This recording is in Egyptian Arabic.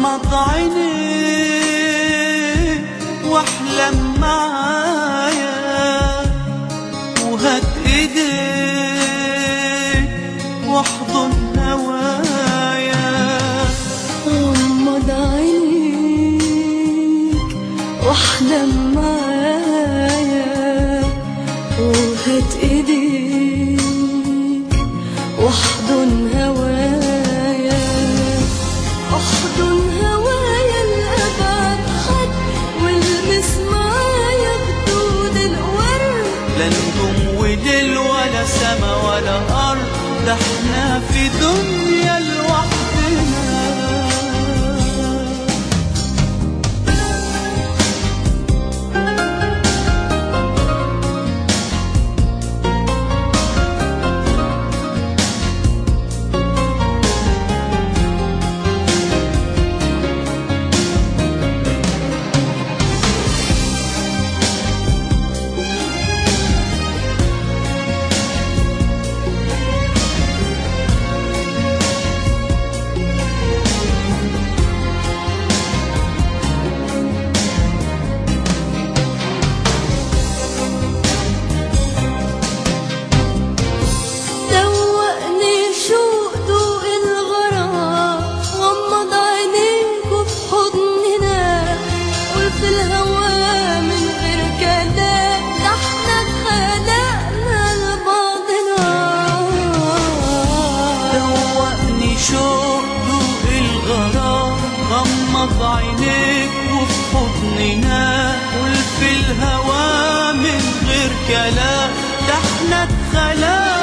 غمض عينيك واحلم معايا وهات ايديك واحضن هوايا غمض عينيك واحلم معايا وهات ايديك واحضن هوايا احضن هوايا لأبعد حد والمس معايا خدود الورد لا نجوم وليل ولا سما ولا أرض ده احنا في دنيا لوحدنا دوقني شوق دوق الغرام غمض عينيك وفي حضننا قول في الهوا من غير كلام ده احنا اتخلقنا لبعضنا دوقني شوق دوق الغرام غمض عينيك وفي حضننا قول في الهوا من غير كلام ده احنا اتخلقنا